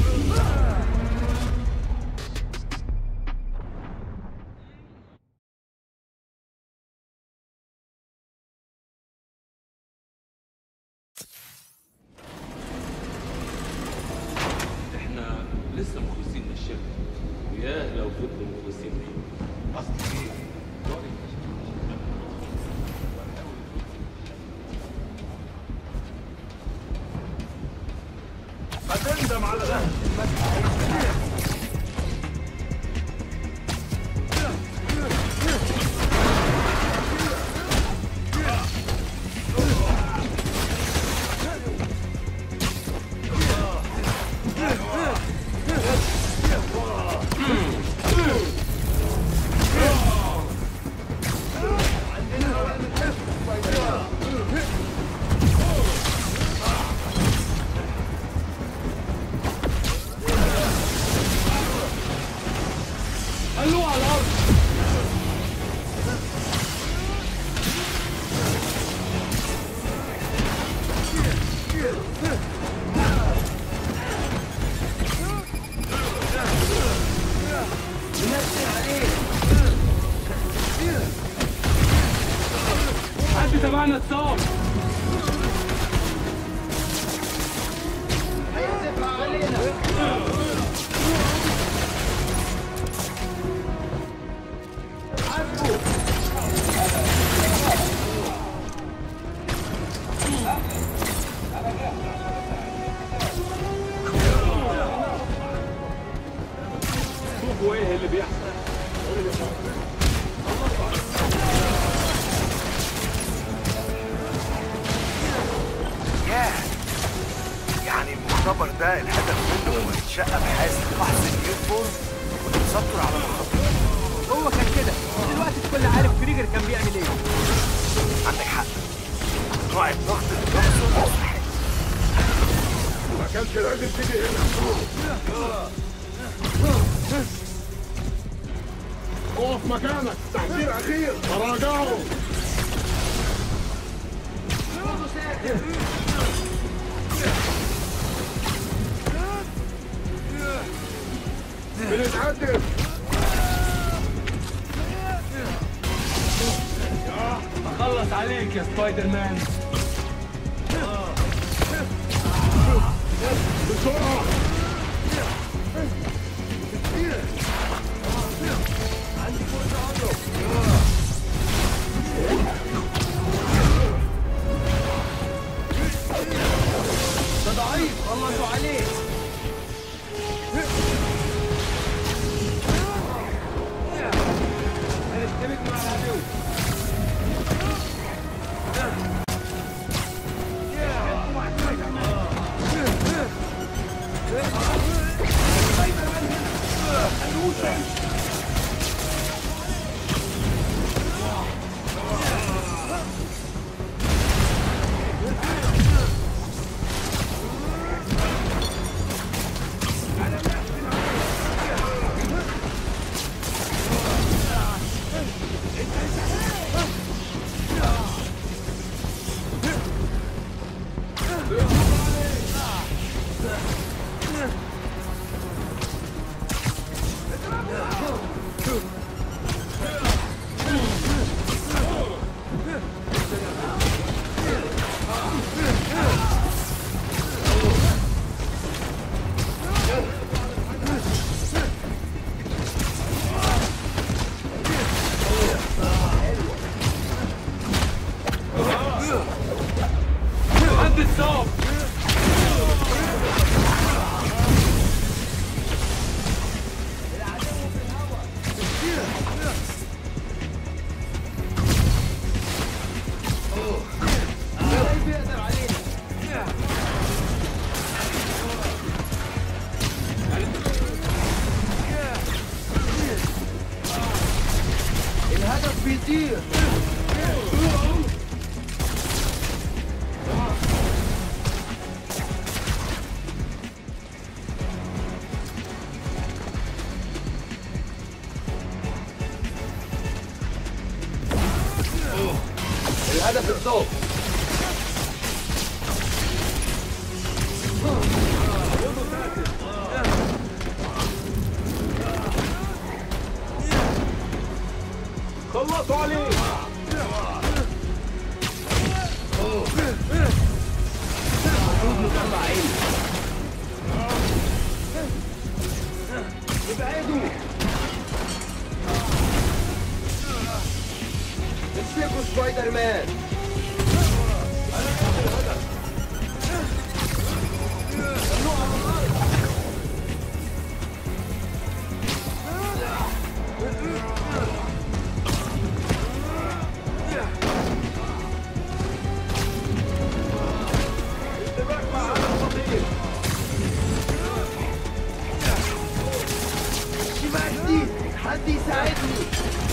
احنا لسه مخلصين من الشركه وياه لو فضلوا مخلصين ليه اصل ايه جاري هتندم على ده خلوه على الارض حد تبعنا اتصاب شوفوا ايه اللي بيحصل ياه يعني المختبر ده الهدف منه هو يتشقى بحاسب فحص اليونيفورم والتستر على مخاطر هو كان كده دلوقتي الكل عارف كريجر كان بيعمل ايه عندك حق نوع الضغط اللي بيحصل مستحيل ما كانش لازم تيجي هنا اقف مكانك تحذير اخير تراجعوا بنتقدم اخلص عليك يا سبايدر مان بسرعة ده ضعيف خلصوا عليه هنشتبك مع العدو عند الصوب الهدف بيطير الهدف الصوب خلصوا عليه المفروض نطلع عينه ابعدوا امسكوا سبايدر مان شمال دي حد يساعدني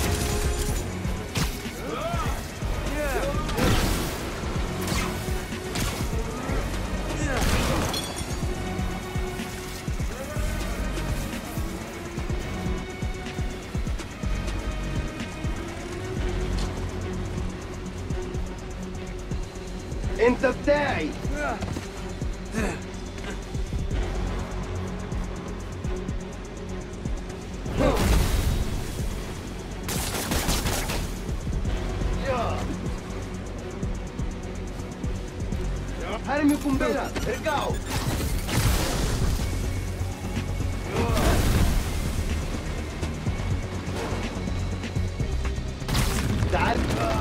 انت بتاعي هرمي قنبلة ارجعوا تعال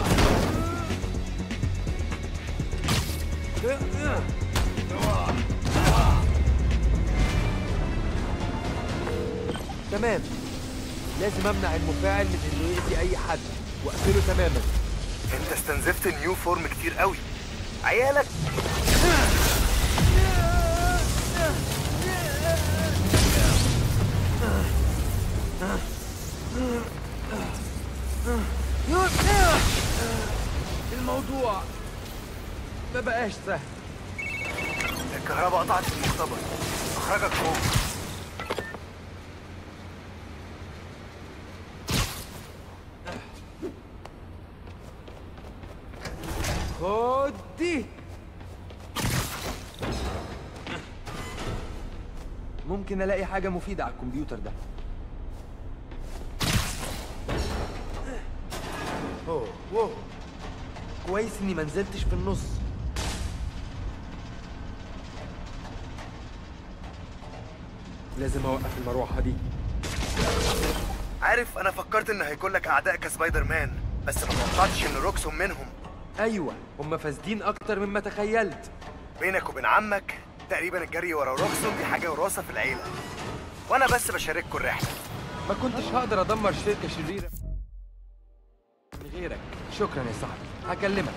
تمام لازم امنع المفاعل من انه يأذي اي حد واقفله تماما انت استنزفت النيو فورم كتير قوي عيالك الموضوع ما بقاش سهل الكهرباء قطعت في المختبر اخرجك فوق خد دي ممكن الاقي حاجة مفيدة على الكمبيوتر ده اوه واو كويس اني ما نزلتش في النص لازم اوقف المروحة دي عارف انا فكرت ان هيكون لك اعداء كسبايدر مان بس ما توقعتش ان روكسون منهم ايوه هم فاسدين اكتر مما تخيلت بينك وبين عمك تقريبا الجري ورا روكسون دي حاجه وراثه في العيله وانا بس بشارككم الرحله ما كنتش هقدر ادمر شركة شريرة من غيرك شكرا يا صاحبي هكلمك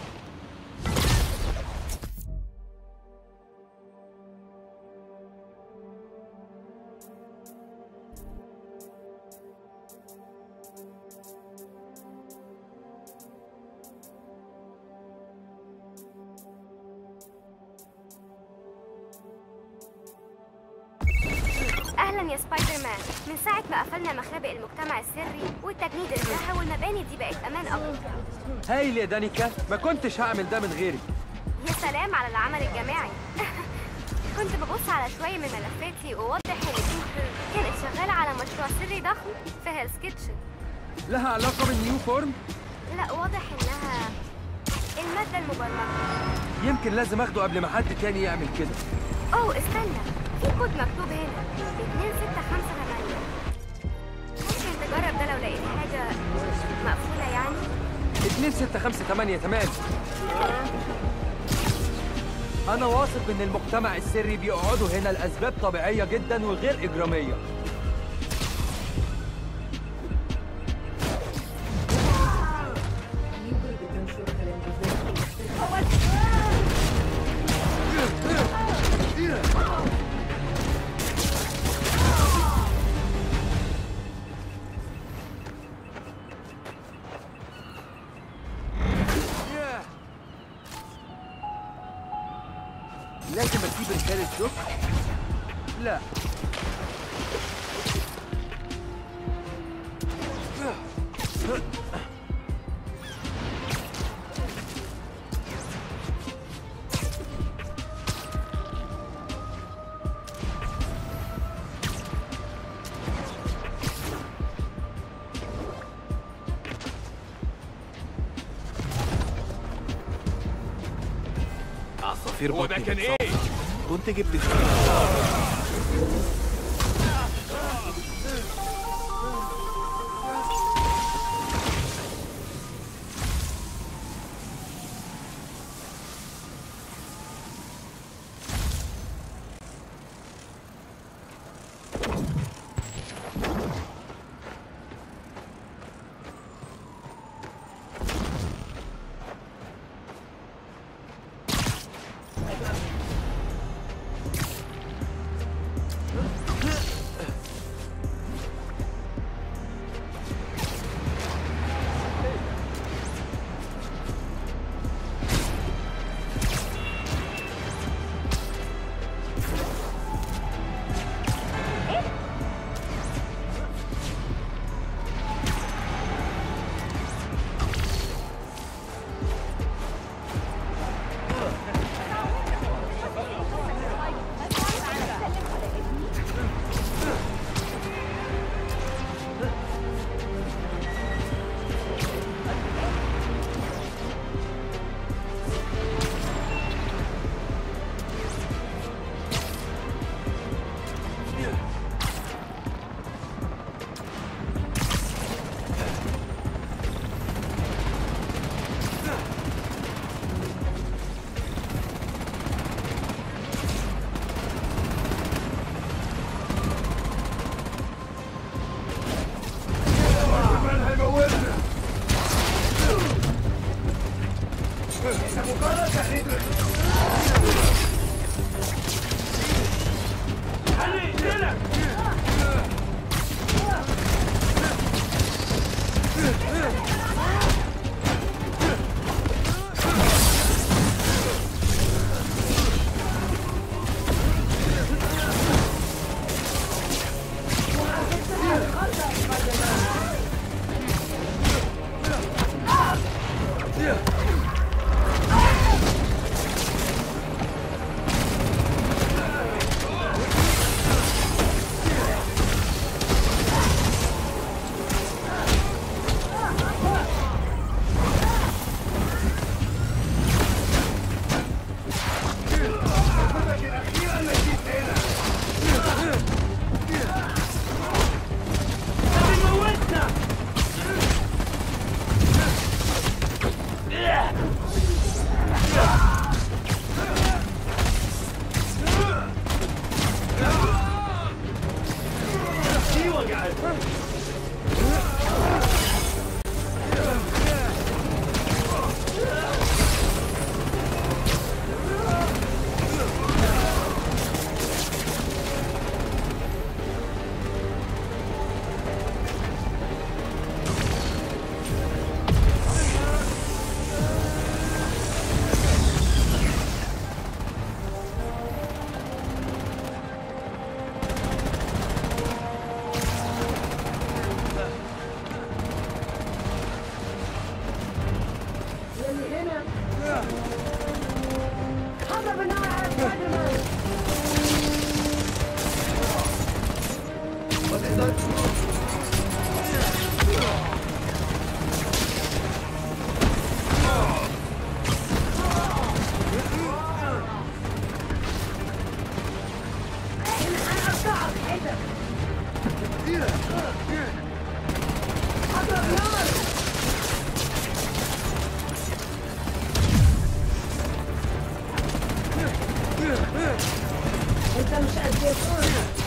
اهلا يا سبايدر مان من ساعه ما قفلنا مخابئ المجتمع السري والتجنيد انتهى والمباني دي بقت امان اكتر هايل يا دانيكا ما كنتش هعمل ده من غيرك يا سلام على العمل الجماعي كنت ببص على شويه من ملفاتي وواضح ان بيتر كانت شغاله على مشروع سري ضخم في هيلز كيتشن لها علاقة بالنيو فورم لا واضح انها الماده المبرمجه يمكن لازم اخده قبل ما حد تاني يعمل كده اوه استنى في كود مكتوب هنا 2658 ممكن تجرب ده لو لقيت حاجه مقفوله يعني 2 6 5 8 تمام أنا واثق إن المجتمع السري بيقعدوا هنا لأسباب طبيعية جدا وغير إجرامية لازم أسيب رسالة شكر؟ لا عصافير هو ده بطني كان بتصوت. ايه؟ كنت جبت اللي هنا حضر بالنار على سبايدر مان ما تقدرش هنقطعك حتت حضر نار الشيطان